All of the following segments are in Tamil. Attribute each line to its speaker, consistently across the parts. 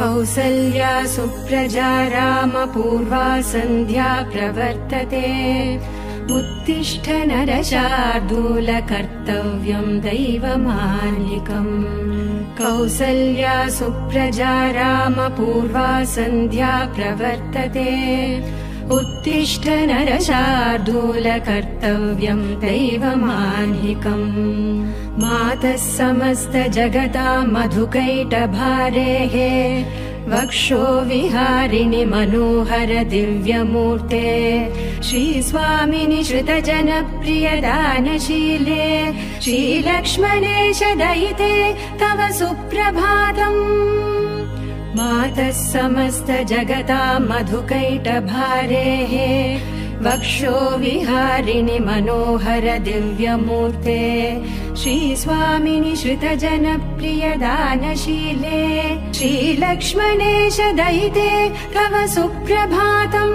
Speaker 1: कौसल्या सुप्रजा रामपूर्वा सन्ध्या प्रवर्तते उत्तिष्ठ नरशार्दूल कर्तव्यम् दैवमालिकम् कौसल्या सुप्रजा रामपूर्वा सन्ध्या प्रवर्तते उत्तिष्ठ नरशार्दूल कर्तव्यम् दैवमान्हिकम् मातः समस्त जगता मधुकैटभारेः वक्षो विहारिणि मनोहर दिव्यमूर्ते श्रीस्वामिनि श्रुतजनप्रियदानशीले श्रीलक्ष्मणेश दयिते तव सुप्रभातम् मातः समस्त जगता मधुकैटभारेः वक्षो विहारिणि मनोहर दिव्यमूर्ते श्रीस्वामिनि श्रुतजनप्रियदानशीले श्रीलक्ष्मणेश दयिते तव सुप्रभातम्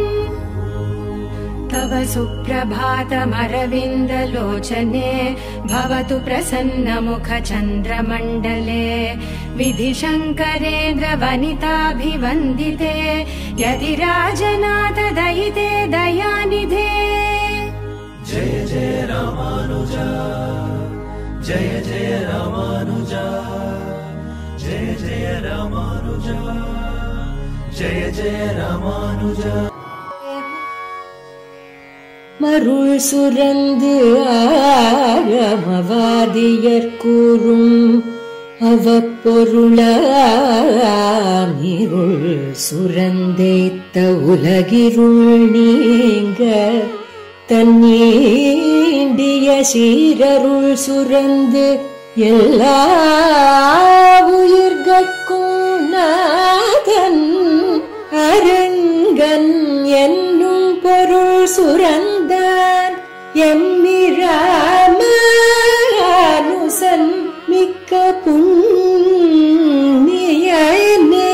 Speaker 1: तव सुप्रभातमरविन्दलोचने भवतु प्रसन्नमुखचन्द्रमण्डले विधिशङ्करेन्द्रवनिताभिवन्दिते यदि राजनाथ दयिते दयानिधे
Speaker 2: जय जय रामानुजा जय जय रामानुजा जय जय रामानुजा जय जय रामानुजा
Speaker 3: மருள் சுரந்து ஆகமவாதியர் கூறும் அவப்பொருளாமிருள் சுரந்தேத்த உலகிருள் நீங்க தன்னீண்டிய சீரருள் சுரந்து எல்லா உயிர்கட்கும் நாதன் அரங்கன் என்னும் பொருள் சுரந்தான் எம்மிராமானுசன் மிக்க புண்ணியனே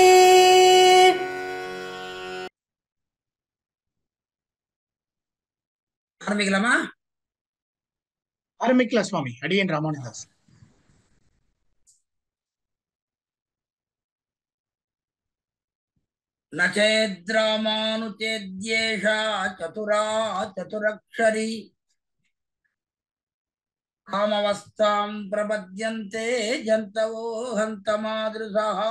Speaker 4: ஆரம்பிக்கலாமா
Speaker 5: ஆரம்பிக்கலாம் சுவாமி அடியன் ராமானுதாஸ்
Speaker 4: न चेद्रामानुचेद्येषा चतुरा चतुरक्षरी कामवस्थाम् प्रपद्यन्ते जन्तवो हन्तमादृशः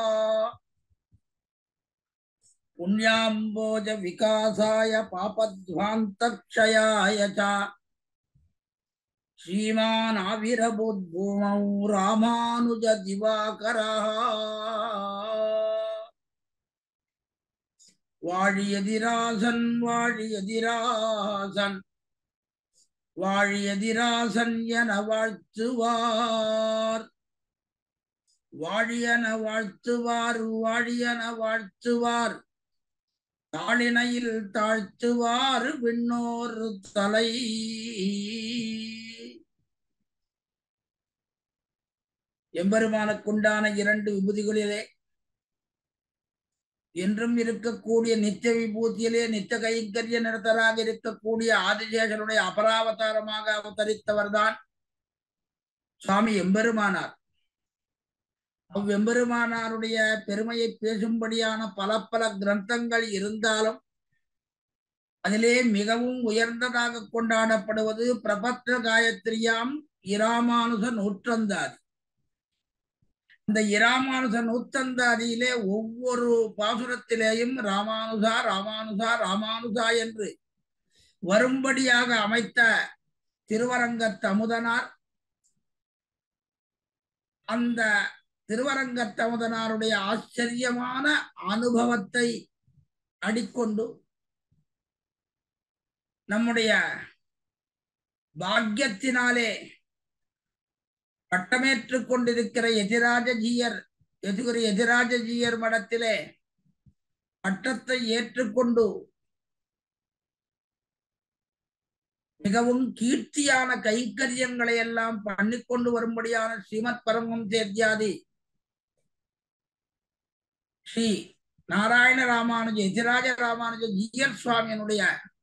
Speaker 4: पुण्याम्बोज विकासाय पापध्वान्तक्षयाय च श्रीमानाविरबुद्भूमौ रामानुज दिवाकरः வாழியதிராசன் வாழியதிராசன் வாழியதிராசன் என வாழ்த்துவார் வாழியன வாழ்த்துவார் வாழியன வாழ்த்துவார் தாளினையில் தாழ்த்துவார் விண்ணோர் தலை எம்பெருமானுக்குண்டான இரண்டு விபூதிகளிலே என்றும் இருக்கக்கூடிய நித்திய விபூதியிலே நித்திய கைங்கரிய நிரத்தராக இருக்கக்கூடிய ஆதிசேஷனுடைய அபராவதாரமாக அவதரித்தவர்தான் சுவாமி எம்பெருமானார் அவ்வெம்பெருமானாருடைய பெருமையை பேசும்படியான பல பல கிரந்தங்கள் இருந்தாலும் அதிலே மிகவும் உயர்ந்ததாக கொண்டாடப்படுவது பிரபத்த காயத்ரியாம் இராமானுச நூற்றந்தாதி இந்த இராமானுச நூத்தந்தாதியிலே ஒவ்வொரு பாசுரத்திலேயும் ராமானுசா ராமானுசா ராமானுசா என்று வரும்படியாக அமைத்த திருவரங்கத் அமுதனார் அந்த திருவரங்கத் அமுதனாருடைய ஆச்சரியமான அனுபவத்தை அடிக்கொண்டு நம்முடைய பாக்கியத்தினாலே பட்டமேற்றுக் கொண்டிருக்கிற எதிராஜஜீயர் எதிர் எதிராஜஜீயர் மடத்திலே பட்டத்தை ஏற்றுக்கொண்டு மிகவும் கீர்த்தியான கைங்கரியங்களை எல்லாம் பண்ணிக்கொண்டு வரும்படியான ஸ்ரீமத் பரமம் தேர்த்தியாதி ஸ்ரீ நாராயண ராமானுஜ எதிராஜ ராமானுஜ ஜீயர் சுவாமியினுடைய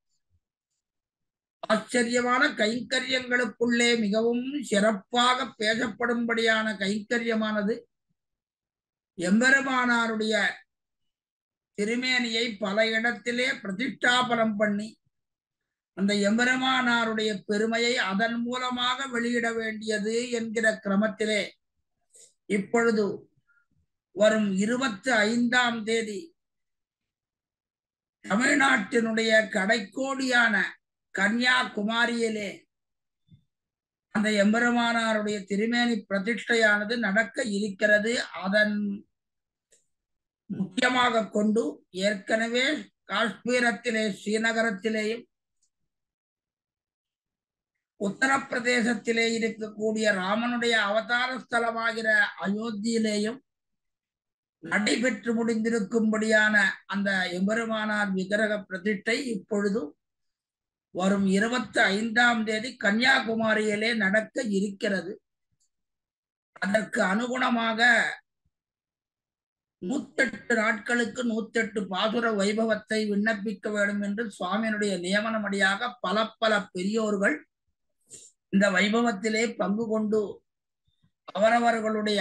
Speaker 4: ஆச்சரியமான கைங்கரியங்களுக்குள்ளே மிகவும் சிறப்பாக பேசப்படும்படியான கைங்கரியமானது எம்பெருமானாருடைய திருமேனியை பல இடத்திலே பிரதிஷ்டாபனம் பண்ணி அந்த எம்பெருமானாருடைய பெருமையை அதன் மூலமாக வெளியிட வேண்டியது என்கிற கிரமத்திலே இப்பொழுது வரும் இருபத்தி ஐந்தாம் தேதி தமிழ்நாட்டினுடைய கடைக்கோடியான கன்னியாகுமரியிலே அந்த எம்பெருமானாருடைய திருமேனி பிரதிஷ்டையானது நடக்க இருக்கிறது அதன் முக்கியமாக கொண்டு ஏற்கனவே காஷ்மீரத்திலே ஸ்ரீநகரத்திலேயும் உத்தரப்பிரதேசத்திலே இருக்கக்கூடிய ராமனுடைய அவதார ஸ்தலமாகிற அயோத்தியிலேயும் நடைபெற்று முடிந்திருக்கும்படியான அந்த எம்பெருமானார் விக்கிரக பிரதிஷ்டை இப்பொழுது வரும் இருபத்தி ஐந்தாம் தேதி கன்னியாகுமரியிலே நடக்க இருக்கிறது அதற்கு அனுகுணமாக நூத்தெட்டு நாட்களுக்கு நூத்தெட்டு பாசுர வைபவத்தை விண்ணப்பிக்க வேண்டும் என்று சுவாமியினுடைய நியமனமடியாக பல பல பெரியோர்கள் இந்த வைபவத்திலே பங்கு கொண்டு அவரவர்களுடைய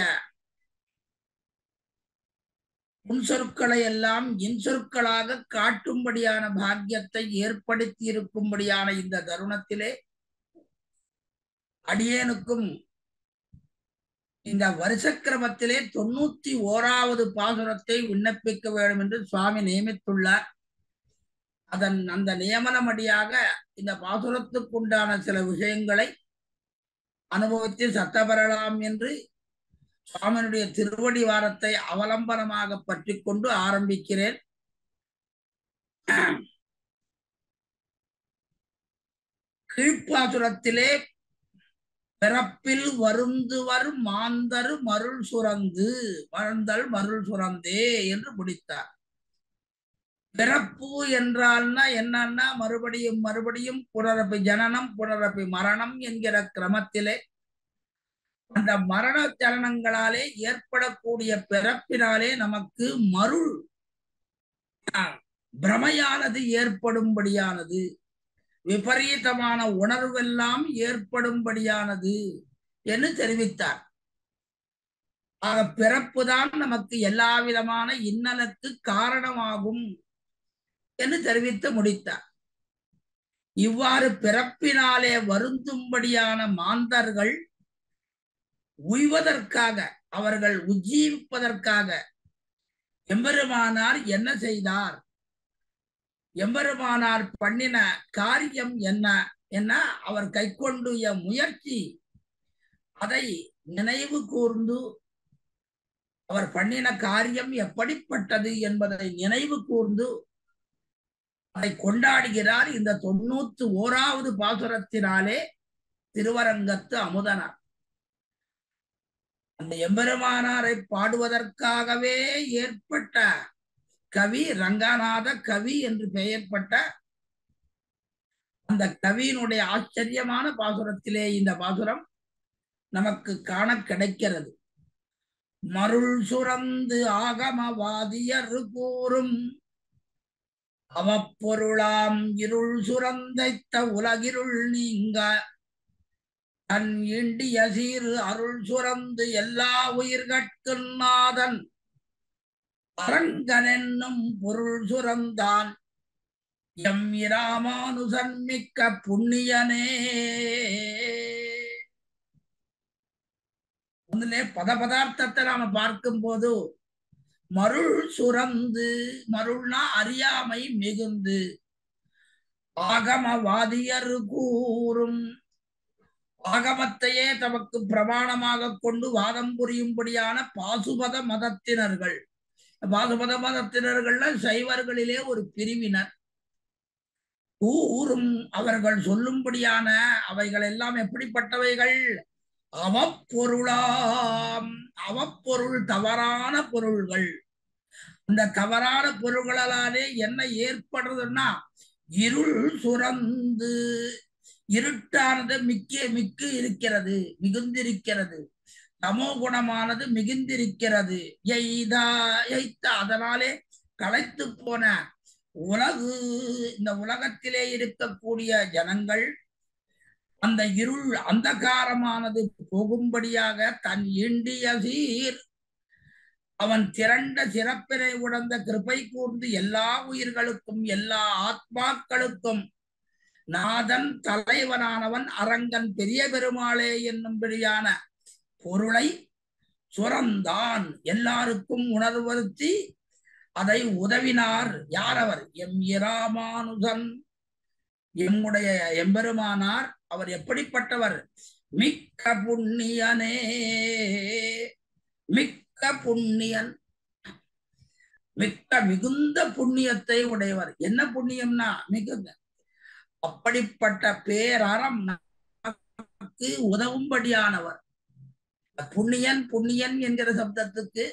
Speaker 4: முன்சொற்களை எல்லாம் இன்சொற்களாக காட்டும்படியான பாக்கியத்தை ஏற்படுத்தி இருக்கும்படியான இந்த தருணத்திலே அடியேனுக்கும் இந்த வருஷக்கிரமத்திலே தொண்ணூத்தி ஓராவது பாசுரத்தை விண்ணப்பிக்க வேண்டும் என்று சுவாமி நியமித்துள்ளார் அதன் அந்த நியமனமடியாக இந்த பாசுரத்துக்குண்டான சில விஷயங்களை அனுபவித்து சத்த பெறலாம் என்று சுவாமியினுடைய திருவடி வாரத்தை அவலம்பனமாக பற்றி கொண்டு ஆரம்பிக்கிறேன் கீழ்ப்பாசுரத்திலே பிறப்பில் வருந்துவர் மாந்தர் மருள் சுரந்து மறந்தல் மருள் சுரந்தே என்று முடித்தார் பிறப்பு என்றால்னா என்னன்னா மறுபடியும் மறுபடியும் புனரப்பி ஜனனம் புனரப்பி மரணம் என்கிற கிரமத்திலே அந்த மரண சலனங்களாலே ஏற்படக்கூடிய பிறப்பினாலே நமக்கு மருள் பிரமையானது ஏற்படும்படியானது விபரீதமான உணர்வெல்லாம் ஏற்படும்படியானது என்று தெரிவித்தார் ஆக பிறப்புதான் நமக்கு எல்லா விதமான இன்னலுக்கு காரணமாகும் என்று தெரிவித்து முடித்தார் இவ்வாறு பிறப்பினாலே வருந்தும்படியான மாந்தர்கள் உய்வதற்காக அவர்கள் உஜ்ஜீவிப்பதற்காக எம்பெருமானார் என்ன செய்தார் எம்பெருமானார் பண்ணின காரியம் என்ன என்ன அவர் கைக்கொண்டுய முயற்சி அதை நினைவு கூர்ந்து அவர் பண்ணின காரியம் எப்படிப்பட்டது என்பதை நினைவு கூர்ந்து அதை கொண்டாடுகிறார் இந்த தொண்ணூத்து ஓராவது பாசுரத்தினாலே திருவரங்கத்து அமுதனார் அந்த எம்பெருமானாரை பாடுவதற்காகவே ஏற்பட்ட கவி ரங்கநாத கவி என்று பெயர்பட்ட அந்த கவியினுடைய ஆச்சரியமான பாசுரத்திலே இந்த பாசுரம் நமக்கு காண கிடைக்கிறது மருள் சுரந்து ஆகமவாதியர் கூறும் அவப்பொருளாம் இருள் சுரந்தைத்த உலகிருள் நீங்க தன் இண்டிய சீர் அருள் சுரந்து எல்லா உயிர்கட்கு நாதன் அரங்கன் என்னும் பொருள் சுரந்தான் எம் இராமானுசன் மிக்க புண்ணியனே முதலே பத பதார்த்தத்தை நாம பார்க்கும் போது மருள் சுரந்து மருள்னா அறியாமை மிகுந்து ஆகமவாதியர் கூறும் ஆகமத்தையே தமக்கு பிரமாணமாக கொண்டு வாதம் புரியும்படியான பாசுபத மதத்தினர்கள் பாசுபத மதத்தினர்கள்ல சைவர்களிலே ஒரு பிரிவினர் கூறும் அவர்கள் சொல்லும்படியான அவைகள் எல்லாம் எப்படிப்பட்டவைகள் அவப்பொருளாம் அவப்பொருள் தவறான பொருள்கள் இந்த தவறான பொருள்களாலே என்ன ஏற்படுறதுன்னா இருள் சுரந்து இருட்டானது மிக்க மிக்கு இருக்கிறது மிகுந்திருக்கிறது தமோ குணமானது மிகுந்திருக்கிறது எய்தா எய்த்த அதனாலே களைத்து போன உலகு இந்த உலகத்திலே இருக்கக்கூடிய ஜனங்கள் அந்த இருள் அந்தகாரமானது போகும்படியாக தன் இண்டிய சீர் அவன் திரண்ட சிறப்பினை உணர்ந்த கிருபை கூர்ந்து எல்லா உயிர்களுக்கும் எல்லா ஆத்மாக்களுக்கும் நாதன் தலைவனானவன் அரங்கன் பெரிய பெருமாளே என்னும்படியான பொருளை சுரந்தான் எல்லாருக்கும் உணர்வுறுத்தி அதை உதவினார் யார் அவர் எம் இராமானுஜன் எம்முடைய எம்பெருமானார் அவர் எப்படிப்பட்டவர் மிக்க புண்ணியனே மிக்க புண்ணியன் மிக்க மிகுந்த புண்ணியத்தை உடையவர் என்ன புண்ணியம்னா மிகுந்த அப்படிப்பட்ட பேரறம் நமக்கு உதவும்படியானவர் புண்ணியன் புண்ணியன் என்கிற சப்தத்துக்கு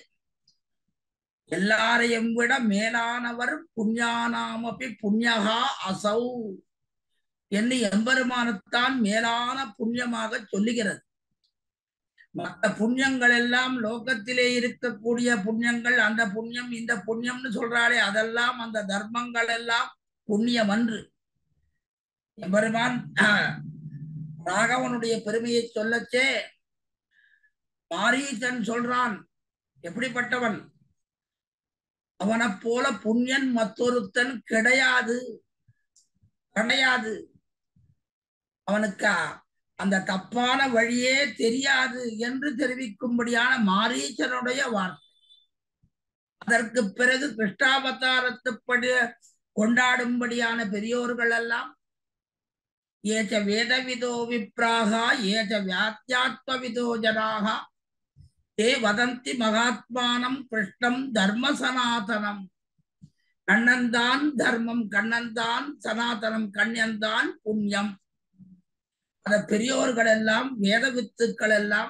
Speaker 4: எல்லாரையும் விட மேலானவர் புண்ணியானாமபி புண்ணியகா அசௌ என்று எம்பெருமானத்தான் மேலான புண்ணியமாக சொல்லுகிறது மற்ற புண்ணியங்கள் எல்லாம் லோகத்திலே இருக்கக்கூடிய புண்ணியங்கள் அந்த புண்ணியம் இந்த புண்ணியம்னு சொல்றாளே அதெல்லாம் அந்த தர்மங்கள் எல்லாம் புண்ணியம் அன்று எம்பெருமான் ராகவனுடைய பெருமையை சொல்லச்சே மாரீசன் சொல்றான் எப்படிப்பட்டவன் அவனைப் போல புண்ணியன் மற்றொருத்தன் கிடையாது கிடையாது அவனுக்கு அந்த தப்பான வழியே தெரியாது என்று தெரிவிக்கும்படியான மாரீச்சனுடைய வார்த்தை அதற்கு பிறகு கிருஷ்ணாவதாரத்துப்படி கொண்டாடும்படியான பெரியோர்கள் எல்லாம் ஏச்ச வேதவிதோ விப்ராகா ஏச்ச வியாத்தியாத்மவிதோ ஜனாக தே வதந்தி மகாத்மானம் கிருஷ்ணம் தர்ம சனாதனம் கண்ணன்தான் தர்மம் கண்ணன்தான் சனாதனம் கண்ணன்தான் புண்ணியம் அத பெரியோர்கள் எல்லாம் வேத வித்துக்கள் எல்லாம்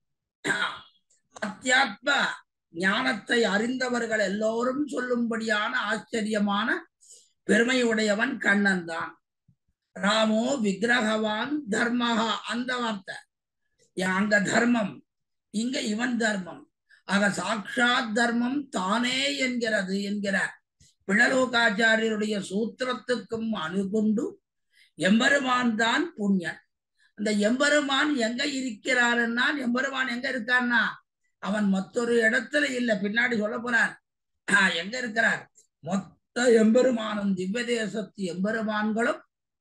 Speaker 4: அத்தியாத்ம ஞானத்தை அறிந்தவர்கள் எல்லோரும் சொல்லும்படியான ஆச்சரியமான பெருமையுடையவன் கண்ணன் தான் ராமோ விக்கிரகவான் தர்மஹா அந்த வார்த்தை அங்க தர்மம் இங்க இவன் தர்மம் ஆக சாட்சாத் தர்மம் தானே என்கிறது என்கிற பிழலோகாச்சாரியருடைய சூத்திரத்துக்கும் அணுகுண்டு எம்பெருமான் தான் புண்ணியன் அந்த எம்பெருமான் எங்க இருக்கிறாருன்னா எம்பெருமான் எங்க இருக்கான்னா அவன் மற்றொரு இடத்துல இல்ல பின்னாடி சொல்ல போறார் எங்க இருக்கிறார் மொத்த எம்பெருமானும் திவ்ய தேசத்து எம்பெருமான்களும்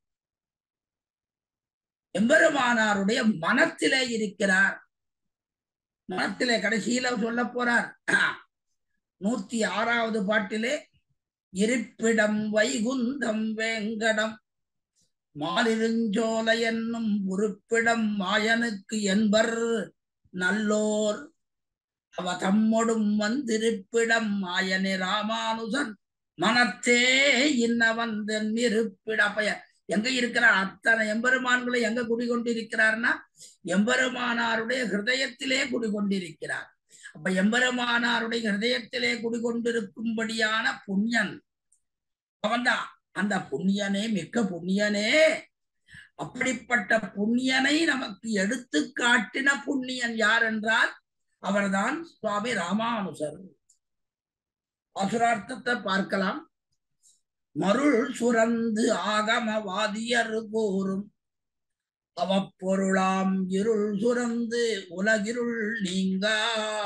Speaker 4: எம்பெருமானாருடைய மனத்திலே இருக்கிறார் மனத்திலே கடைசியில சொல்ல போறார் நூத்தி ஆறாவது பாட்டிலே இருப்பிடம் வைகுந்தம் வேங்கடம் மாலிருஞ்சோலை என்னும் உறுப்பிடம் மாயனுக்கு என்பர் நல்லோர் அவ தம்மொடும் வந்திருப்பிடம் மாயனே ராமானுஜன் மனத்தே இன்ன வந்தன் இருப்பிடப்பய எங்க இருக்கிறார் அத்தனை எம்பெருமான்களை எங்க குடிகொண்டிருக்கிறார்னா எம்பெருமானாருடைய ஹிருதயத்திலே குடிகொண்டிருக்கிறார் அப்ப எம்பெருமானாருடைய ஹிருதயத்திலே குடிகொண்டிருக்கும்படியான புண்ணியன் அவன்தான் அந்த புண்ணியனே மிக்க புண்ணியனே அப்படிப்பட்ட புண்ணியனை நமக்கு எடுத்து காட்டின புண்ணியன் யார் என்றால் அவர்தான் சுவாமி ராமானுசர் அசுரார்த்தத்தை பார்க்கலாம் மருள் சுரந்து ஆகமவாதியர் கூறும் அவப்பொருளாம் இருள் சுரந்து உலகிருள் நீங்கா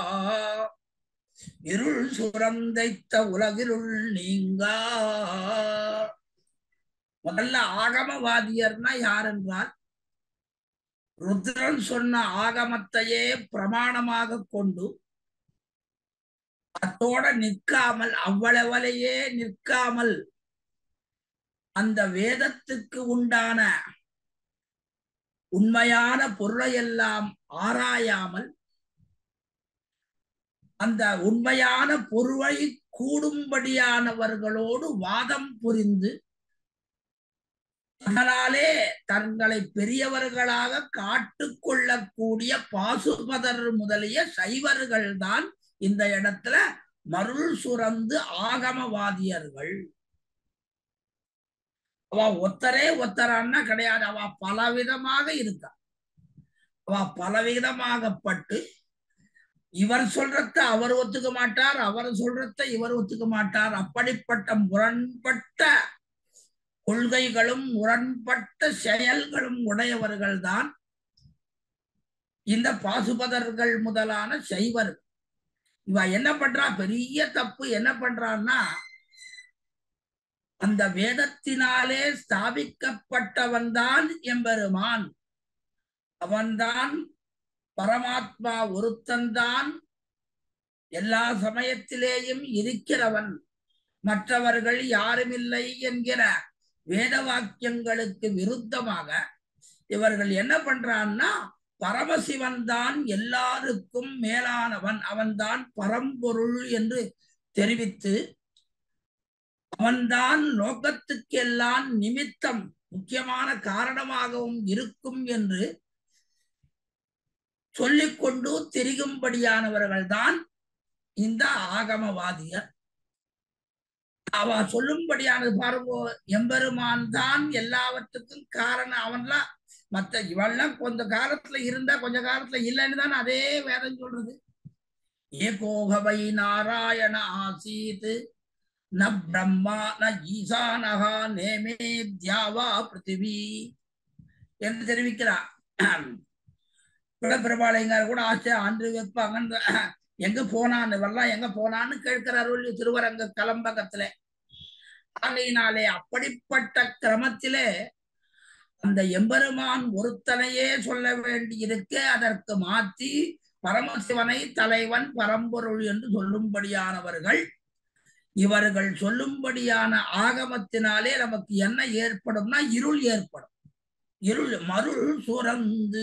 Speaker 4: இருள் சுரந்தைத்த உலகிருள் நீங்கா முதல்ல ஆகமவாதியர்னா யார் என்றால் ருத்ரன் சொன்ன ஆகமத்தையே பிரமாணமாக கொண்டு அத்தோட நிற்காமல் அவ்வளவலையே நிற்காமல் அந்த வேதத்துக்கு உண்டான உண்மையான பொருளையெல்லாம் ஆராயாமல் அந்த உண்மையான பொருளை கூடும்படியானவர்களோடு வாதம் புரிந்து அதனாலே தங்களை பெரியவர்களாக காட்டுக்கொள்ளக்கூடிய பாசுபதர் முதலிய சைவர்கள் தான் இந்த இடத்துல மருள் சுரந்து ஆகமவாதியர்கள் அவ ஒத்தரே ஒத்தரான்னா கிடையாது அவ பலவிதமாக இருக்கா அவ பலவிதமாகப்பட்டு இவர் சொல்றத அவர் ஒத்துக்க மாட்டார் அவர் சொல்றத இவர் ஒத்துக்க மாட்டார் அப்படிப்பட்ட முரண்பட்ட கொள்கைகளும் முரண்பட்ட செயல்களும் உடையவர்கள் தான் இந்த பாசுபதர்கள் முதலான சைவர்கள் இவ என்ன பண்றா பெரிய தப்பு என்ன பண்றான்னா அந்த வேதத்தினாலே ஸ்தாபிக்கப்பட்டவன் தான் எம்பெருமான் அவன்தான் பரமாத்மா ஒருத்தன்தான் எல்லா சமயத்திலேயும் இருக்கிறவன் மற்றவர்கள் யாருமில்லை என்கிற வேத வாக்கியங்களுக்கு விருத்தமாக இவர்கள் என்ன பண்றான்னா பரமசிவன் தான் எல்லாருக்கும் மேலானவன் அவன்தான் பரம்பொருள் என்று தெரிவித்து அவன்தான் லோகத்துக்கெல்லாம் நிமித்தம் முக்கியமான காரணமாகவும் இருக்கும் என்று சொல்லிக்கொண்டு திரிகும்படியானவர்கள் தான் இந்த ஆகமவாதியர் அவ சொல்லும்படியானது பாருங்க எம்பெருமான் தான் எல்லாவற்றுக்கும் காரணம் அவன்லாம் மத்த இவெல்லாம் கொஞ்ச காலத்துல இருந்தா கொஞ்ச காலத்துல இல்லைன்னு தான் அதே வேதம் சொல்றது ஏகோகவை நாராயண ஆசீத் ந பிரம்மா ந ஈசானகா நேமே தியாவா பிருத்திவி என்று தெரிவிக்கிறார் பிரபாளையங்கார் கூட ஆசை ஆண்டு வைப்பாங்க எங்க போனான்னு இவெல்லாம் எங்க போனான்னு கேட்கிறார் திருவரங்க கலம்பகத்துல ஆகையினாலே அப்படிப்பட்ட கிரமத்திலே அந்த எம்பெருமான் ஒருத்தனையே சொல்ல வேண்டி இருக்கு அதற்கு மாற்றி பரமசிவனை தலைவன் பரம்பொருள் என்று சொல்லும்படியானவர்கள் இவர்கள் சொல்லும்படியான ஆகமத்தினாலே நமக்கு என்ன ஏற்படும்னா இருள் ஏற்படும் இருள் மருள் சுரந்து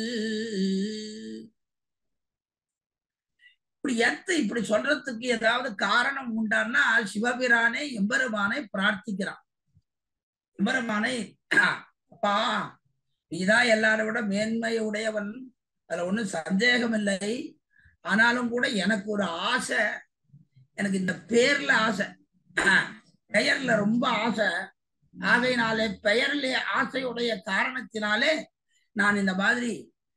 Speaker 4: இப்படி எத்த இப்படி சொல்றதுக்கு ஏதாவது காரணம் உண்டான்னா சிவபிரானே எம்பெருமானை பிரார்த்திக்கிறான் எம்பெருமானை அப்பா நீதான் எல்லாரை விட மேன்மை உடையவன் அதுல ஒண்ணும் சந்தேகம் இல்லை ஆனாலும் கூட எனக்கு ஒரு ஆசை எனக்கு இந்த பேர்ல ஆசை பெயர்ல ரொம்ப ஆசை ஆகையினாலே பெயர்ல ஆசையுடைய காரணத்தினாலே நான் இந்த மாதிரி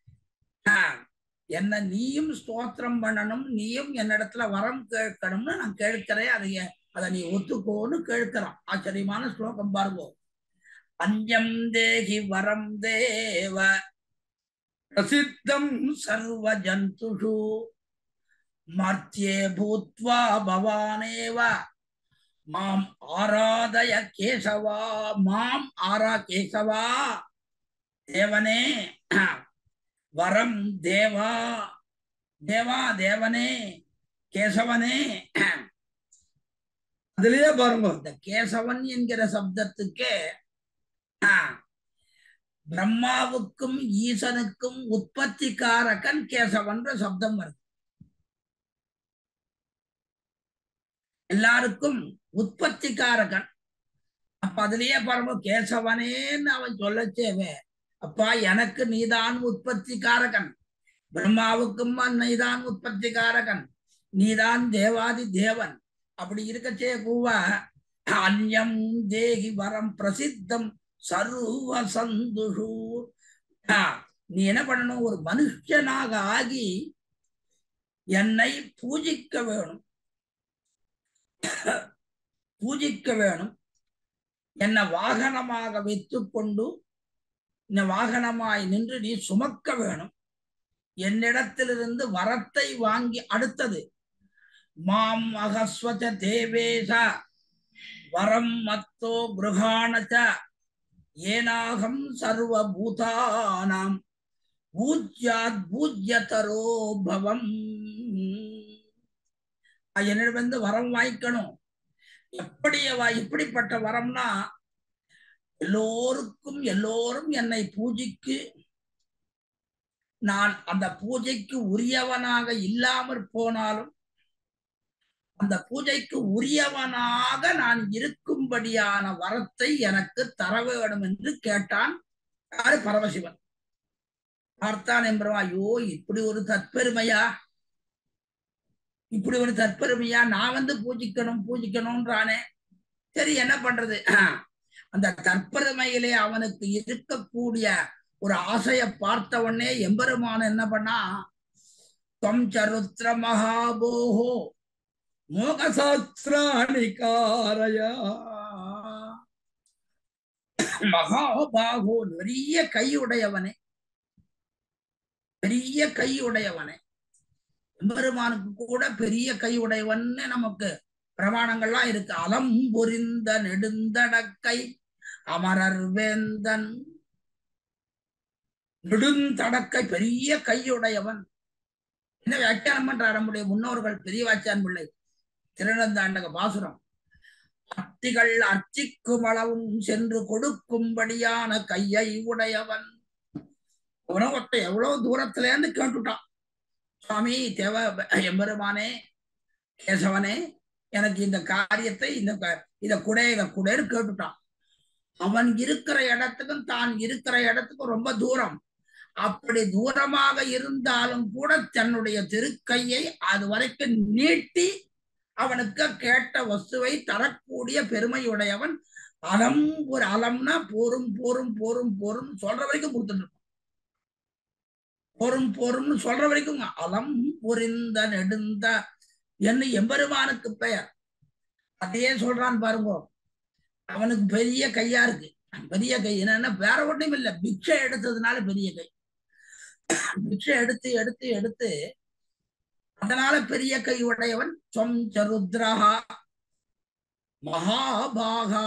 Speaker 4: என்ன நீயும் ஸ்தோத்திரம் பண்ணணும் நீயும் என்னிடத்துல வரம் கேட்கணும்னு நான் கேட்கிறேன் அதை அதை நீ ஒத்துக்கோன்னு கேட்கிறான் ஆச்சரியமான ஸ்லோகம் பாருங்க அஞ்சம் தேகி வரம் தேவ பிரசித்தம் சர்வ ஜந்துஷு மர்த்தியே பூத்வா பவானேவ மாம் ஆராதய கேசவா மாம் ஆரா கேசவா தேவனே வரம் தேவா தேவா தேவனே கேசவனே அதுலயே பாருங்க இந்த கேசவன் என்கிற சப்தத்துக்கே பிரம்மாவுக்கும் ஈசனுக்கும் உற்பத்திக்காரகன் கேசவன்ற சப்தம் வருது எல்லாருக்கும் உற்பத்திக்காரகன் அப்ப அதுலயே பாருங்க கேசவனேன்னு அவன் சொல்லச்சேவே அப்பா எனக்கு நீதான் உற்பத்திக்காரகன் பிரம்மாவுக்கும் நீதான் உற்பத்திக்காரகன் நீதான் தேவாதி தேவன் அப்படி இருக்கச்சே கூவா அந்யம் தேகி வரம் பிரசித்தம் சர்வ சந்துஷு நீ என்ன பண்ணணும் ஒரு மனுஷனாக ஆகி என்னை பூஜிக்க வேணும் பூஜிக்க வேணும் என்னை வாகனமாக வைத்துக் கொண்டு இந்த வாகனமாய் நின்று நீ சுமக்க வேணும் என்னிடத்திலிருந்து வரத்தை வாங்கி அடுத்தது மாம் அகஸ்வச்ச தேவேச வரம் மத்தோ கிருகாணச்ச ஏனாகம் சர்வபூதானாம் பூஜ்யாத் பூஜ்யதரோ பவம் என்னிடமிருந்து வரம் வாய்க்கணும் எப்படி இப்படிப்பட்ட வரம்னா எல்லோருக்கும் எல்லோரும் என்னை பூஜைக்கு நான் அந்த பூஜைக்கு உரியவனாக இல்லாமற் போனாலும் அந்த பூஜைக்கு உரியவனாக நான் இருக்கும்படியான வரத்தை எனக்கு தர வேண்டும் என்று கேட்டான் யாரு பரமசிவன் பார்த்தான் என்பவன் ஐயோ இப்படி ஒரு தற்பெருமையா இப்படி ஒரு தற்பெருமையா நான் வந்து பூஜிக்கணும் பூஜிக்கணும்ன்றானே சரி என்ன பண்றது அந்த தற்பெருமையிலே அவனுக்கு இருக்கக்கூடிய ஒரு ஆசையை பார்த்த உடனே எம்பெருமான என்ன பண்ணா தொம் சருத்திர மகாபோகோ மோகசாஸ்திராணி காரயா மகாபாகோ பெரிய கையுடையவனே பெரிய கையுடையவனே எம்பெருமானுக்கு கூட பெரிய கை உடையவன்னு நமக்கு பிரமாணங்கள்லாம் இருக்கு அலம் பொரிந்த நெடுந்தடக்கை அமரர் வேந்தன் நெடுந்தடக்கை பெரிய கையுடையவன் என்ன வியாக்கியானம் பண்றார் நம்முடைய முன்னோர்கள் பெரிய வாச்சான் பிள்ளை திருநந்தாண்டக பாசுரம் அத்திகள் அர்ச்சிக்கும் அளவும் சென்று கொடுக்கும்படியான கையை உடையவன் உணவத்தை எவ்வளவு தூரத்துல இருந்து கேட்டுட்டான் சுவாமி தேவ எம்பெருமானே கேசவனே எனக்கு இந்த காரியத்தை இந்த க- இத குடை இத குடைன்னு கேட்டுட்டான் அவன் இருக்கிற இடத்துக்கும் தான் இருக்கிற இடத்துக்கும் ரொம்ப தூரம் அப்படி தூரமாக இருந்தாலும் கூட தன்னுடைய திருக்கையை அது வரைக்கும் நீட்டி அவனுக்கு கேட்ட வஸ்துவை தரக்கூடிய பெருமையுடையவன் அலம் ஒரு அலம்னா போரும் போரும் போரும் போரும் சொல்ற வரைக்கும் கொடுத்துட்டு இருப்பான். போரும் போரும்னு சொல்ற வரைக்கும் அலம் பொரிந்த நெடுந்த என்று எம்பெருமானுக்கு பெயர் அதையே சொல்றான் பாருங்க அவனுக்கு பெரிய கையா இருக்கு பெரிய கை என்னன்னா வேற ஒண்ணும் இல்ல பிக்ஷை எடுத்ததுனால பெரிய கை பிக்ஷை எடுத்து எடுத்து எடுத்து அதனால பெரிய கை உடையவன் சொம் சருத்ரஹா மகாபாகா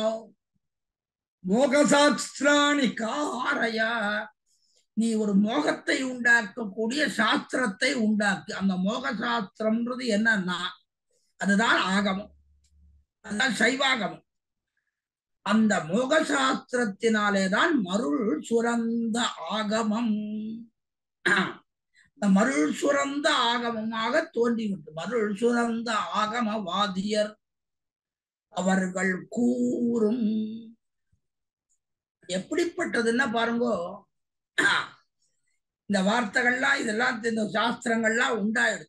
Speaker 4: மோகசாஸ்திராணி காரயா நீ ஒரு மோகத்தை உண்டாக்கக்கூடிய சாஸ்திரத்தை உண்டாக்கு அந்த மோக சாஸ்திரம்ன்றது என்னன்னா அதுதான் ஆகமம் அதுதான் சைவாகமம் அந்த மோக சாஸ்திரத்தினாலேதான் மருள் சுரந்த ஆகமம் இந்த மருள் சுரந்த ஆகமமாக தோன்றிவிட்டு மருள் சுரந்த ஆகம வாதியர் அவர்கள் கூறும் எப்படிப்பட்டதுன்னா பாருங்கோ இந்த வார்த்தைகள்லாம் இதெல்லாம் இந்த சாஸ்திரங்கள்லாம் உண்டாயிடுது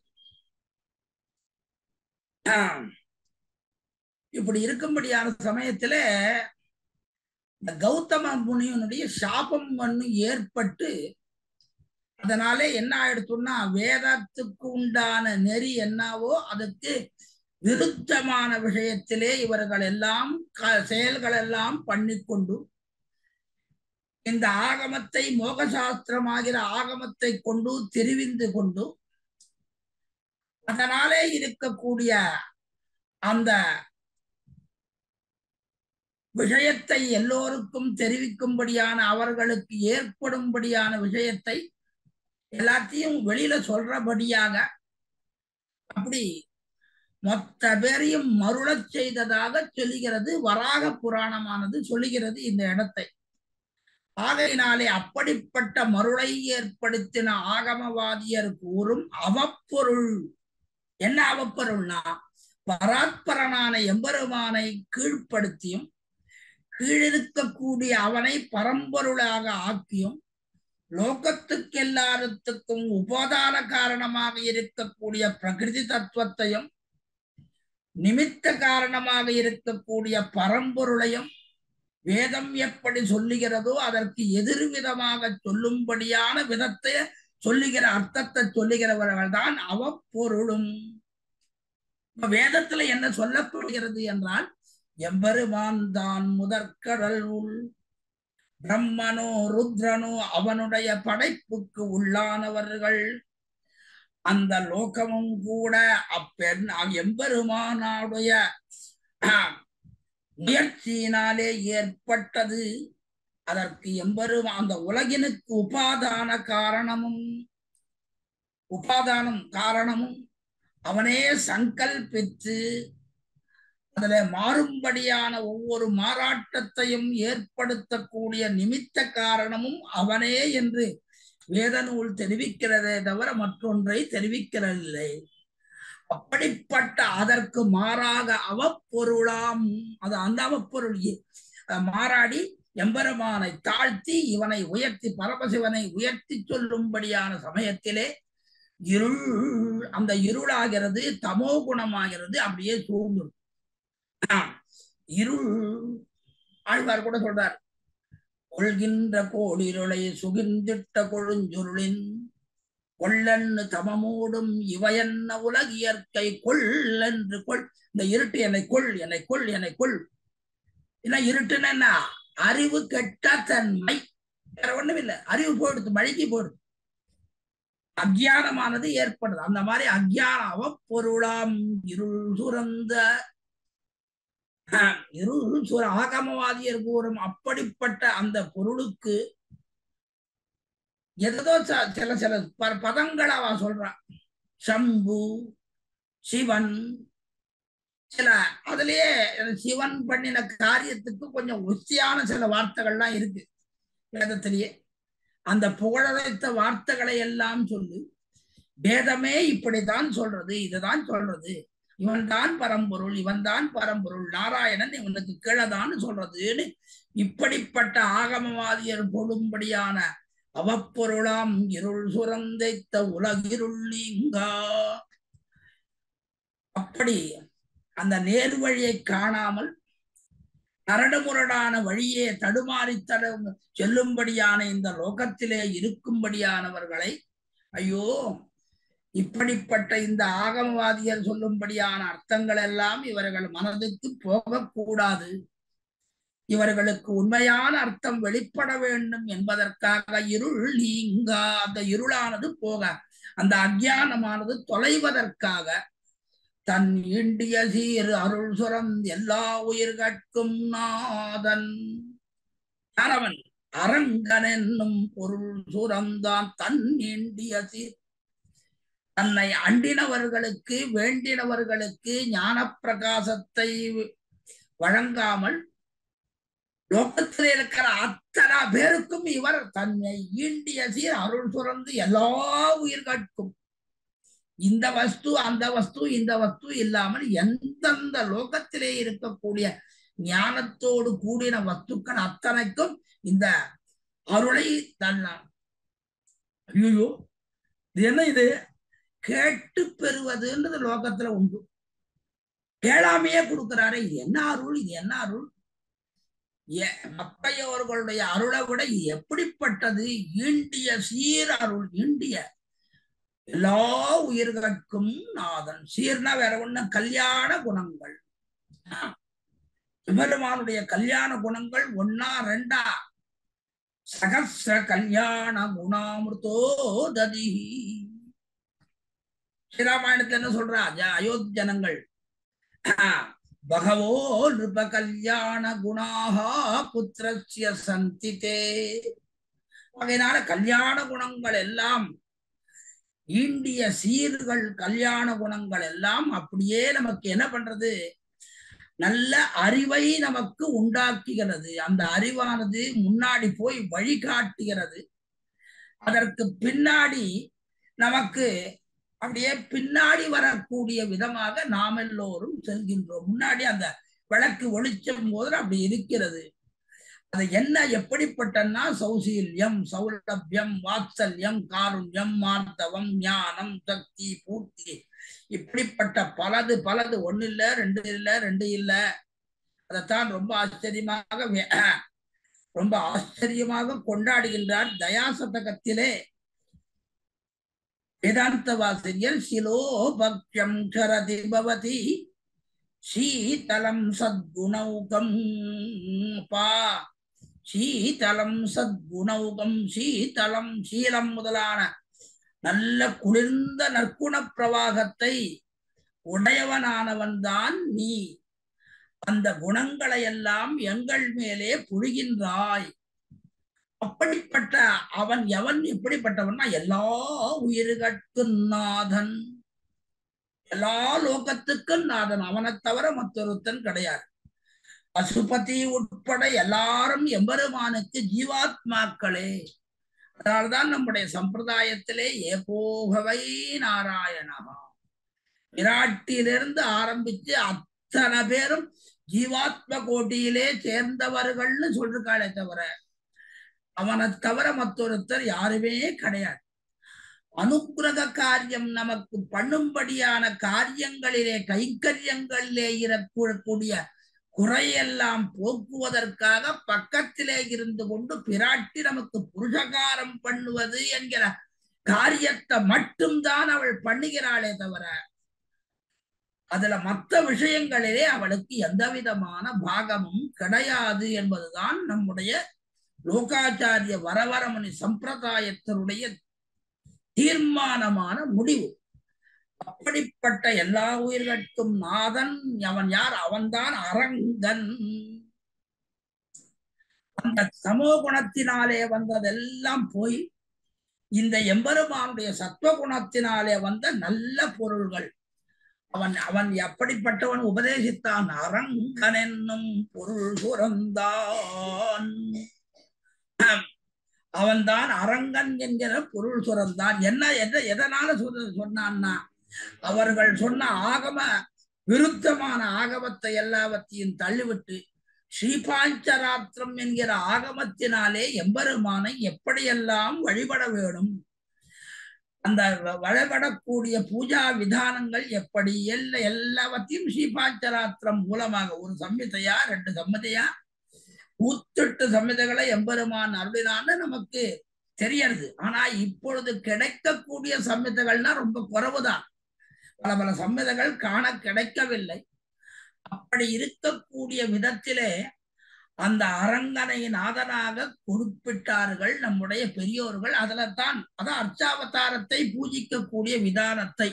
Speaker 4: ஆஹ் இப்படி இருக்கும்படியான சமயத்துல இந்த கௌதம முனியனுடைய சாபம் ஒண்ணு ஏற்பட்டு அதனாலே என்ன ஆயிடுச்சுன்னா வேதத்துக்கு உண்டான நெறி என்னவோ அதுக்கு விருத்தமான விஷயத்திலே இவர்கள் எல்லாம் க- செயல்கள் எல்லாம் பண்ணிக்கொண்டு இந்த ஆகமத்தை மோகசாஸ்திரமாகிற ஆகமத்தை கொண்டு தெரிவிந்து கொண்டு அதனாலே இருக்கக்கூடிய அந்த விஷயத்தை எல்லோருக்கும் தெரிவிக்கும்படியான அவர்களுக்கு ஏற்படும்படியான விஷயத்தை எல்லாத்தையும் வெளியில சொல்றபடியாக அப்படி மொத்த பேரையும் மருளச் செய்ததாக சொல்லுகிறது வராக புராணமானது சொல்லுகிறது இந்த இடத்தை ஆகையினாலே அப்படிப்பட்ட மருளை ஏற்படுத்தின ஆகமவாதியர் கூறும் அவப்பொருள் என்ன அவப்பொருள்னா பராத்பரனான எம்பெருமானை கீழ்ப்படுத்தியும் கீழிருக்கக்கூடிய அவனை பரம்பொருளாக ஆக்கியும் லோகத்துக்கு எல்லாத்துக்கும் உபாதான காரணமாக இருக்கக்கூடிய பிரகிருதி தத்துவத்தையும் நிமித்த காரணமாக இருக்கக்கூடிய பரம்பொருளையும் வேதம் எப்படி சொல்லுகிறதோ அதற்கு எதிர்விதமாக சொல்லும்படியான விதத்தை சொல்லுகிற அர்த்தத்தை சொல்லுகிறவர்கள் தான் அவப்பொருளும் இப்ப வேதத்துல என்ன சொல்லப்படுகிறது என்றால் எம்பெருமான் தான் முதற்கடல் உள் பிரம்மனோ ருத்ரனோ அவனுடைய படைப்புக்கு உள்ளானவர்கள் அந்த லோகமும் கூட அப்பெண் எம்பெருமானாடைய ஆஹ், முயற்சியினாலே ஏற்பட்டது அதற்கு எம்பெருமா அந்த உலகினுக்கு உபாதான காரணமும் உபாதானம் காரணமும் அவனே சங்கல்பித்து அதுல மாறும்படியான ஒவ்வொரு மாறாட்டத்தையும் ஏற்படுத்தக்கூடிய நிமித்த காரணமும் அவனே என்று வேத நூல் தெரிவிக்கிறதே தவிர மற்றொன்றை தெரிவிக்கிறதில்லை அப்படிப்பட்ட அதற்கு மாறாக அவப்பொருளாம் அது அந்த அவப்பொருள் இ- அஹ் மாறாடி எம்பெருமானை தாழ்த்தி இவனை உயர்த்தி பரமசிவனை உயர்த்தி சொல்லும்படியான சமயத்திலே இருள் அந்த இருளாகிறது தமோ குணமாகிறது அப்படியே சூழ்ந்துடும் இருள் ஆழ்வார் கூட சொல்றார் கொள்கின்ற கோடிருளை சுகிர்ந்திட்ட கொழுஞ்சுருளின் கொள்ளன்னு தமமூடும் இவையன்ன உலகியற்கை கொள் என்று கொள் இந்த இருட்டு என்னை கொள் என்னை கொள் என்னை கொள் என்ன இருட்டுன்னா என்ன? அறிவு கெட்ட தன்மை வேற ஒண்ணும் இல்லை அறிவு போயிடுது மழைக்கு போயிடுது அஜ்ஞானமானது ஏற்படுது அந்த மாதிரி அஜ்ஞான அவப்பொருளாம் இருள் சுரந்த ஆஹ், இருள் சுர ஆகமவாதியர் கூறும் அப்படிப்பட்ட அந்த பொருளுக்கு ஏதோ ச- சில சில ப- பதங்கள் அவ சொல்றான் சம்பு சிவன் சில அதுலயே சிவன் பண்ணின காரியத்துக்கு கொஞ்சம் ஒசியான சில வார்த்தைகள்லாம் இருக்கு வேதத்திலேயே அந்த புகழழைத்த வார்த்தைகளை எல்லாம் சொல்லி வேதமே இப்படித்தான் சொல்றது இதுதான் சொல்றது இவன் தான் பரம்பொருள் இவன் தான் பரம்பொருள் நாராயணன் இவனுக்கு கீழதான் சொல்றதுன்னு இப்படிப்பட்ட ஆகமவாதியர் போடும்படியான அவப்பொருளாம் இருள் சுரந்தைத்த உலகிருள் நீங்கா அப்படி அந்த நேர் வழியை காணாமல் கரடுமுரடான வழியே தடுமாறி தடு செல்லும்படியான இந்த லோகத்திலே இருக்கும்படியானவர்களை ஐயோ இப்படிப்பட்ட இந்த ஆகமவாதியர் சொல்லும்படியான அர்த்தங்கள் எல்லாம் இவர்கள் மனதுக்கு போகக்கூடாது இவர்களுக்கு உண்மையான அர்த்தம் வெளிப்பட வேண்டும் என்பதற்காக இருள் நீங்கா அந்த இருளானது போக அந்த அஜ்ஞானமானது தொலைவதற்காக தன் ஈண்டிய சீர் அருள் சுரம் எல்லா உயிர்கட்கும் நாதன் அரவன் அரங்கன் என்னும் பொருள் சுரந்தான் தன் ஈண்டிய சீர் தன்னை அண்டினவர்களுக்கு வேண்டினவர்களுக்கு ஞான பிரகாசத்தை வழங்காமல் லோகத்தில் இருக்கிற அத்தனை பேருக்கும் இவர் தன்னை ஈண்டிய சீர் அருள் சுரந்து எல்லா உயிர்கட்கும் இந்த வஸ்து அந்த வஸ்து இந்த வஸ்து இல்லாமல் எந்தெந்த லோகத்திலே இருக்கக்கூடிய ஞானத்தோடு கூடின வஸ்துக்கள் அத்தனைக்கும் இந்த அருளை தன்ன ஐயோ இது என்ன இது கேட்டு பெறுவதுன்றது லோகத்துல உண்டு கேளாமையே கொடுக்கிறாரே இது என்ன அருள் இது என்ன அருள் ஏ- மத்தையவர்களுடைய அருளை விட இது எப்படிப்பட்டது ஈண்டிய சீர் அருள் ஈண்டிய எல்லா உயிர்களுக்கும் நாதன் சீர்னா வேற ஒண்ணு கல்யாண குணங்கள் சிவபெருமானுடைய கல்யாண குணங்கள் ஒன்னா ரெண்டா சகசிர கல்யாண குணாமிருதோ ததி ஸ்ரீராமாயணத்துல என்ன சொல்றா ஜ- அயோத்தி ஜனங்கள் பகவோ நிருப கல்யாண குணாகா புத்திரஸ்ய சந்திதே அதனால கல்யாண குணங்கள் எல்லாம் ஈண்டிய சீர்கள் கல்யாண குணங்கள் எல்லாம் அப்படியே நமக்கு என்ன பண்றது நல்ல அறிவை நமக்கு உண்டாக்குகிறது அந்த அறிவானது முன்னாடி போய் வழிகாட்டுகிறது அதற்கு பின்னாடி நமக்கு அப்படியே பின்னாடி வரக்கூடிய விதமாக நாம் எல்லோரும் செல்கின்றோம் முன்னாடி அந்த விளக்கு ஒளிச்சும் போது அப்படி இருக்கிறது அது என்ன எப்படிப்பட்டன்னா சௌசீல்யம் சௌலபியம் வாத்சல்யம் காருண்யம் மார்த்தவம் ஞானம் சக்தி பூர்த்தி இப்படிப்பட்ட பலது பலது ஒண்ணு இல்ல ரெண்டு இல்ல ரெண்டு இல்ல அதைத்தான் ரொம்ப ஆச்சரியமாக வே- ரொம்ப ஆச்சரியமாக கொண்டாடுகின்றார் தயாசதகத்திலே வேதாந்த வாசிரியர் சிலோ பக்யம் சரதி பவதி சீதலம் சத்குணௌகம் பா சீதலம் சத்குணௌகம் சீதலம் சீலம் முதலான நல்ல குளிர்ந்த நற்குண பிரவாகத்தை உடையவனானவன் தான் நீ அந்த குணங்களை எல்லாம் எங்கள் மேலே புழிகின்றாய் அப்படிப்பட்ட அவன் எவன் எப்படிப்பட்டவன்னா எல்லா உயிர்கட்கும் நாதன் எல்லா லோகத்துக்கும் நாதன் அவனைத் தவிர மற்றொருத்தன் கிடையாது பசுபதி உட்பட எல்லாரும் எம்பெருமானுக்கு ஜீவாத்மாக்களே அதனால்தான் நம்முடைய சம்பிரதாயத்திலே ஏகோகவை நாராயணா விராட்டியிலிருந்து ஆரம்பிச்சு அத்தனை பேரும் ஜீவாத்ம கோட்டியிலே சேர்ந்தவர்கள்னு சொல்றாளே தவிர அவனை தவிர மற்றொருத்தர் யாருமே கிடையாது அனுக்கிரக காரியம் நமக்கு பண்ணும்படியான காரியங்களிலே கைங்கரியங்களிலே இருக்கக்கூடிய குறையெல்லாம் போக்குவதற்காக பக்கத்திலே இருந்து கொண்டு பிராட்டி நமக்கு புருஷகாரம் பண்ணுவது என்கிற காரியத்தை மட்டும்தான் அவள் பண்ணுகிறாளே தவிர அதுல மற்ற விஷயங்களிலே அவளுக்கு எந்த விதமான பாகமும் கிடையாது என்பதுதான் நம்முடைய லோகாச்சாரிய வரவரமணி சம்பிரதாயத்தினுடைய தீர்மானமான முடிவு அப்படிப்பட்ட எல்லா உயிர்கட்கும் நாதன் அவன் யார் அவன்தான் அரங்கன் அந்த சமோ குணத்தினாலே வந்ததெல்லாம் போய் இந்த எம்பெருமானுடைய சத்துவ குணத்தினாலே வந்த நல்ல பொருள்கள் அவன் அவன் எப்படிப்பட்டவன் உபதேசித்தான் அரங்கன் என்னும் பொருள் சுரந்தான் அவன்தான் அரங்கன் என்கிற பொருள் சுரந்தான் என்ன எத எதனால சொன்ன சொன்னான்னா அவர்கள் சொன்ன ஆகம விருத்தமான ஆகமத்தை எல்லாவற்றையும் தள்ளிவிட்டு ஸ்ரீபாஞ்சராத்திரம் என்கிற ஆகமத்தினாலே எம்பெருமானை எப்படியெல்லாம் வழிபட வேணும் அந்த வ- வழிபடக்கூடிய பூஜா விதானங்கள் எப்படி எல்லா எல்லாவற்றையும் ஸ்ரீபாஞ்சராத்திரம் மூலமாக ஒரு சம்மிதையா ரெண்டு சம்மதியா நூத்தெட்டு சம்மிதைகளை எம்பெருமான் அருளினான்னு நமக்கு தெரியறது ஆனா இப்பொழுது கிடைக்கக்கூடிய சம்மிதைகள்னா ரொம்ப குறைவுதான் பல பல சம்மிதைகள் காண கிடைக்கவில்லை அப்படி இருக்கக்கூடிய விதத்திலே அந்த அரங்கனை நாதனாக குறிப்பிட்டார்கள் நம்முடைய பெரியோர்கள் அதுல தான் அதான் அர்ச்சாவதாரத்தை பூஜிக்கக்கூடிய விதானத்தை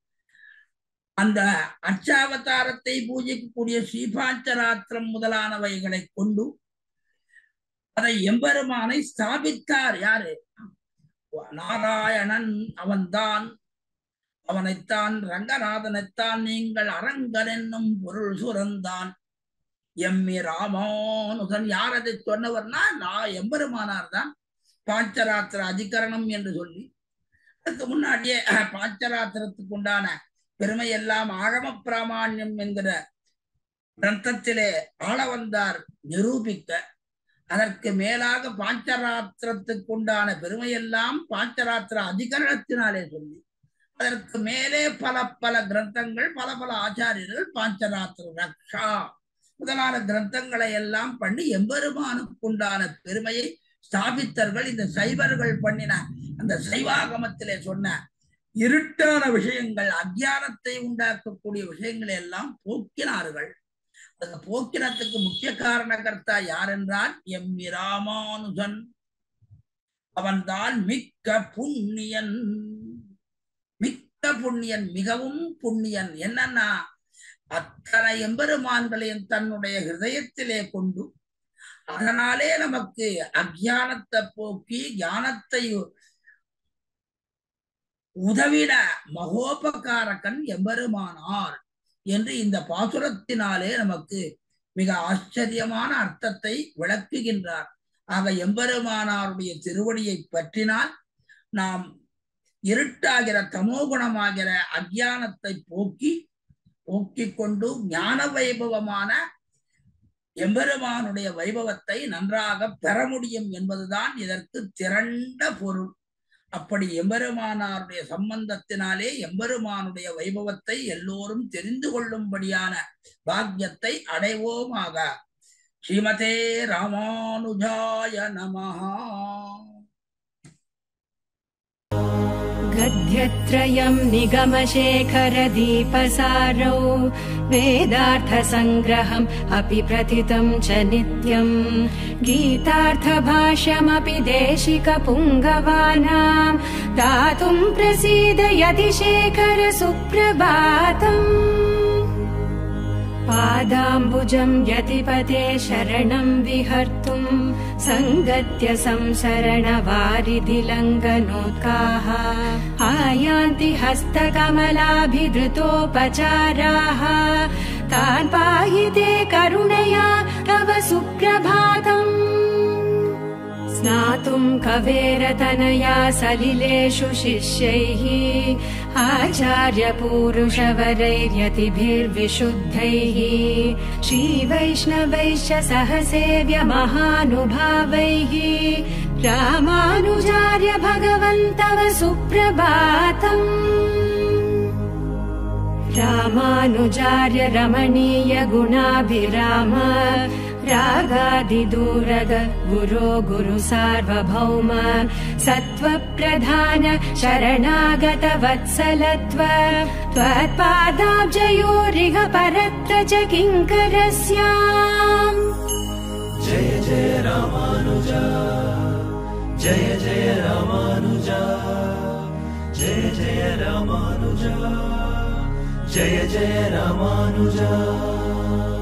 Speaker 4: அந்த அர்ச்சாவதாரத்தை பூஜிக்கக்கூடிய ஸ்ரீபாஞ்சராத்திரம் முதலானவைகளை கொண்டு அதை எம்பெருமானை ஸ்தாபித்தார் யாரு நாராயணன் அவன்தான் அவனைத்தான் ரங்கநாதனைத்தான் நீங்கள் அரங்கன் என்னும் பொருள் சுரந்தான் எம்மி ராமானுதன் யார் அதை சொன்னவர்னா நான் எம்பெருமானார் தான் பாஞ்சராத்திர அதிகரணம் என்று சொல்லி அதுக்கு முன்னாடியே பாஞ்சராத்திரத்துக்கு உண்டான பெருமை எல்லாம் ஆகம பிராமான்யம் என்கிற கிரந்தத்திலே ஆள வந்தார் நிரூபிக்க அதற்கு மேலாக பாஞ்சராத்திரத்துக்கு உண்டான பெருமையெல்லாம் பாஞ்சராத்திர அதிகரணத்தினாலே சொல்லி அதற்கு மேலே பல பல கிரந்தங்கள் பல பல ஆச்சாரியர்கள் பாஞ்சராத்திர ரக்ஷா முதலான கிரந்தங்களை எல்லாம் பண்ணி எம்பெருமானுக்கு உண்டான பெருமையை ஸ்தாபித்தர்கள் இந்த சைவர்கள் பண்ணின அந்த சைவாகமத்திலே சொன்ன இருட்டான விஷயங்கள் அஜானத்தை உண்டாக்கக்கூடிய விஷயங்களை எல்லாம் போக்கினார்கள் அந்த போக்கினத்துக்கு முக்கிய காரணகர்த்தா யார் என்றால் எம் ராமானுஜன் அவன்தான் மிக்க புண்ணியன் மிக்க புண்ணியன் மிகவும் புண்ணியன் என்னன்னா அத்தனை எம்பெருமான்களையும் தன்னுடைய ஹிருதயத்திலே கொண்டு அதனாலே நமக்கு அஜானத்தை போக்கி ஞானத்தை உதவிட மகோபகாரகன் எம்பெருமானார் என்று இந்த பாசுரத்தினாலே நமக்கு மிக ஆச்சரியமான அர்த்தத்தை விளக்குகின்றார் ஆக எம்பெருமானாருடைய திருவடியை பற்றினால் நாம் இருட்டாகிற தமோகுணமாகிற அஜானத்தை போக்கி போக்கிக் கொண்டு ஞான வைபவமான எம்பெருமானுடைய வைபவத்தை நன்றாக பெற முடியும் என்பதுதான் இதற்கு திரண்ட பொருள் அப்படி எம்பெருமானாருடைய சம்பந்தத்தினாலே எம்பெருமானுடைய வைபவத்தை எல்லோரும் தெரிந்து கொள்ளும்படியான பாக்கியத்தை அடைவோமாக ஸ்ரீமதே ராமானுஜாய நமஹா
Speaker 1: गद्यत्रयम् निगमशेखरदीपसारौ वेदार्थसङ्ग्रहम् अपि प्रथितम् च नित्यम् गीतार्थभाष्यमपि देशिकपुङ्गवानाम् दातुम् प्रसीदयति शेखर सुप्रभातम् पादाम्बुजम् यतिपते शरणम् विहर्तुम् सङ्गत्य संसरणवारिधिलङ्घनोत्काः आयान्ति हस्तकमलाभिधृतोपचाराः तान् पाहि ते करुणया तव सुप्रभातम् स्नातुम् कवेरतनया सलिलेषु शिष्यैः आचार्यपूरुषवरैर्यतिभिर्विशुद्धैः श्रीवैष्णवैश्च सह सेव्य महानुभावैः रामानुजार्य भगवन्तव सुप्रभातम् रामानुजार्य रमणीय गुणाभिराम रागादिदूरग गुरो गुरु सार्वभौम सत्त्वप्रधान शरणागत वत्सलत्व त्वत्पादाब्जयोरिह परत्र च किङ्करस्याम्
Speaker 2: जय जय रामानुजा जय जय रामानुजा जय जय रामानुजा जय जय रामानुजा